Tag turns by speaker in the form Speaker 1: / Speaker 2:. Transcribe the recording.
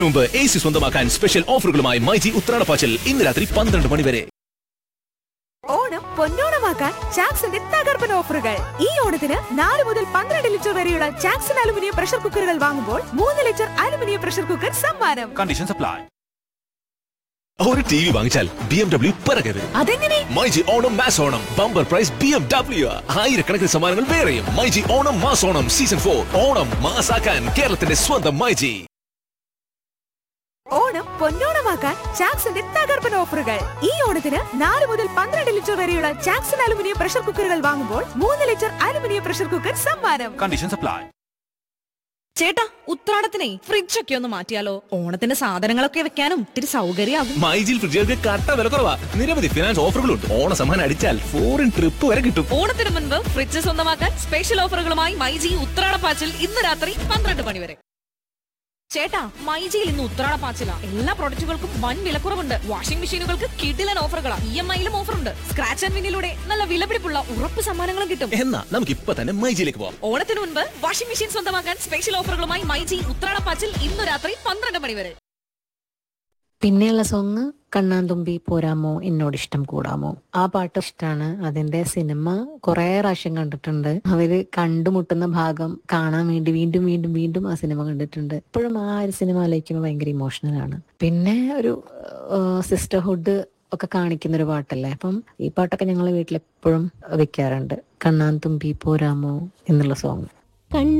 Speaker 1: മുമ്പ് A C സ്വന്തമാക്കാൻ special ഓഫറുകളുമായി മൈജി ഉത്രാടപ്പാച്ചൽ ഇന്ന് രാത്രി പന്ത്രണ്ട് മണി വരെ
Speaker 2: ഓണം പൊന്നോണമാക്കാൻ ചാക്സിന്റെ തകർപ്പൻ ഓഫറുകൾ ഈ ഓണത്തിന് നാല് മുതൽ പന്ത്രണ്ട് ലിറ്റർ വരെയുള്ള ചാക്സൺ അലുമിനിയം പ്രഷർ കുക്കറുകൾ വാങ്ങുമ്പോൾ മൂന്ന് ലിറ്റർ അലുമിനിയം പ്രഷർ കുക്കർ സമ്മാനം
Speaker 1: കണ്ടീഷൻ സപ്ലൈ ഒരു ടി വി വാങ്ങിച്ചാൽ ബി എം ഡബ്ല്യു പിറകെ വരും
Speaker 2: അതെങ്ങനെ
Speaker 1: myG Onam mass Onam bumper prize B M W ആയിരക്കണക്കിന് സമ്മാനങ്ങൾ വേറെയും myG Onam mass Onam season for Onam മാസാക്കാൻ കേരളത്തിന്റെ സ്വന്തം മൈജി
Speaker 2: ഓണം പൊന്നോണമാക്കാൻ ചാക്സിന്റെ തകർപ്പൻ ഓഫറുകൾ ഈ ഓണത്തിന് നാല് മുതൽ പന്ത്രണ്ട് ലിറ്റർ വരെയുള്ള ചാക്സൺ അലുമിനിയം പ്രഷർ കുക്കറുകൾ വാങ്ങുമ്പോൾ മൂന്ന് ലിറ്റർ അലുമിനിയം പ്രഷർ കുക്കർ സമ്മാനം
Speaker 1: കണ്ടീഷൻ സപ്ലൈ
Speaker 3: ചേട്ടാ ഉത്രാടത്തിനെ ഫ്രിഡ്ജ് ഒക്കെ ഒന്ന് മാറ്റിയാലോ ഓണത്തിന്റെ സാധനങ്ങളൊക്കെ വെക്കാനും ഇത്തിരി സൗകര്യമാകും
Speaker 1: മൈജിൽ ഫ്രിഡ്ജുകൾക്ക് കട്ട വില കുറവാ നിരവധി ഫിനാൻസ് ഓഫറുകളുണ്ട് ഓണ സമ്മാനം അടിച്ചാൽ ഫോറിൻ ട്രിപ്പ് വരെ കിട്ടും
Speaker 3: ഓണത്തിന് മുൻപ് ഫ്രിഡ്ജ് സ്വന്തമാക്കാൻ സ്പെഷ്യൽ ഓഫറുകളുമായി മൈജി ഉത്രാടപ്പാച്ചിൽ ഇന്ന് രാത്രി പന്ത്രണ്ട് മണി വരെ ചേട്ടാ മൈജിയിൽ ഇന്ന് ഉത്രാടപ്പാച്ചില എല്ലാ പ്രൊഡക്റ്റുകൾക്കും വൻ വിലക്കുറവുണ്ട് വാഷിംഗ് മെഷീനുകൾക്ക് കിടിലൻ ഓഫറുകളാ ഇ എം ഐയിലും ഓഫറുണ്ട് സ്ക്രാച്ച് ആൻഡ് വിന്നിലൂടെ നല്ല വിലപിടിപ്പുള്ള ഉറപ്പ് സമ്മാനങ്ങളും കിട്ടും
Speaker 1: എന്നാ നമുക്ക് ഇപ്പൊ തന്നെ മൈജിയിലേക്ക് പോവാം
Speaker 3: ഓണത്തിന് മുൻപ് വാഷിംഗ് മെഷീൻ സ്വന്തമാക്കാൻ സ്പെഷ്യൽ ഓഫറുകളുമായി മൈജി ഉത്രാടപ്പാച്ചിൽ ഇന്ന് രാത്രി പന്ത്രണ്ട് മണി വരെ
Speaker 4: പിന്നെയുള്ള സോങ് കണ്ണാന്തുമ്പി പോരാമോ എന്നോടിഷ്ടം കൂടാമോ ആ പാട്ട് ഇഷ്ടമാണ് അതിന്റെ സിനിമ കുറെ പ്രാവശ്യം കണ്ടിട്ടുണ്ട് അവര് കണ്ടുമുട്ടുന്ന ഭാഗം കാണാൻ വേണ്ടി വീണ്ടും വീണ്ടും വീണ്ടും ആ സിനിമ കണ്ടിട്ടുണ്ട് ഇപ്പോഴും ആ ഒരു സിനിമ ആലോചിക്കുമ്പോൾ ഭയങ്കര ഇമോഷണൽ ആണ് പിന്നെ ഒരു സിസ്റ്റർഹുഡ് ഒക്കെ കാണിക്കുന്ന ഒരു പാട്ടല്ലേ അപ്പം ഈ പാട്ടൊക്കെ ഞങ്ങൾ വീട്ടിലെപ്പോഴും വെക്കാറുണ്ട് കണ്ണാൻ തുമ്പി പോരാമോ എന്നുള്ള സോങ്
Speaker 5: കണ്ണ